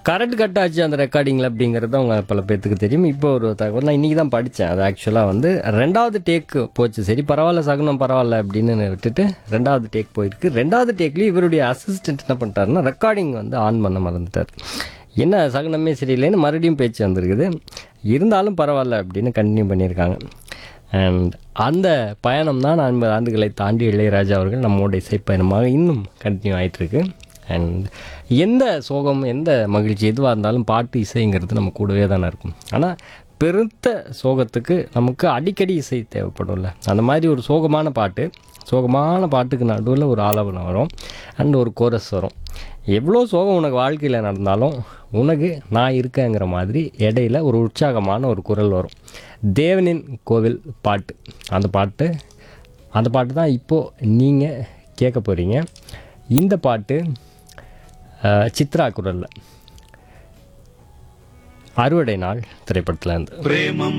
current cut ஆச்சு அந்த ரெக்கார்டிங்கில் அப்படிங்கிறது அவங்க பல பேர்த்துக்கு தெரியும் இப்போ ஒரு தகவல் நான் இன்றைக்கி தான் படித்தேன் அது ஆக்சுவலாக வந்து ரெண்டாவது டேக் போச்சு சரி பரவாயில்ல சகுனம் பரவாயில்ல அப்படின்னு விட்டுட்டு ரெண்டாவது டேக் போயிருக்கு ரெண்டாவது டேக்லேயும் இவருடைய அசிஸ்டன்ட் என்ன பண்ணிட்டாருன்னா ரெக்கார்டிங் வந்து ஆன் பண்ண மறந்துட்டார் என்ன சகுனமே சரியில்லைன்னு மறுபடியும் பேச்சு வந்திருக்குது இருந்தாலும் பரவாயில்ல அப்படின்னு கண்டினியூ பண்ணியிருக்காங்க அண்ட் அந்த பயணம் தான் ஐம்பது ஆண்டுகளை தாண்டி இளையராஜா அவர்கள் நம்மோட இசைப்பயணமாக இன்னும் கண்டினியூ ஆயிட்டிருக்கு அண்ட் எந்த சோகம் எந்த மகிழ்ச்சி எதுவாக இருந்தாலும் பாட்டு இசைங்கிறது நம்ம கூடவே தானே இருக்கும் ஆனால் பெருத்த சோகத்துக்கு நமக்கு அடிக்கடி இசை தேவைப்படும்ல அந்த மாதிரி ஒரு சோகமான பாட்டு சோகமான பாட்டுக்கு நடுவில் ஒரு ஆலவனம் வரும் அண்ட் ஒரு கோரஸ் வரும் எவ்வளோ சோகம் உனக்கு வாழ்க்கையில் நடந்தாலும் உனக்கு நான் இருக்கேங்கிற மாதிரி இடையில ஒரு உற்சாகமான ஒரு குரல் வரும் தேவனின் கோவில் பாட்டு அந்த பாட்டு அந்த பாட்டு தான் இப்போது நீங்கள் கேட்க போகிறீங்க இந்த பாட்டு அஹ், சித்ரா குரலில் அறுவடை நாள் திரைப்படத்தில் இருந்து பிரேமம்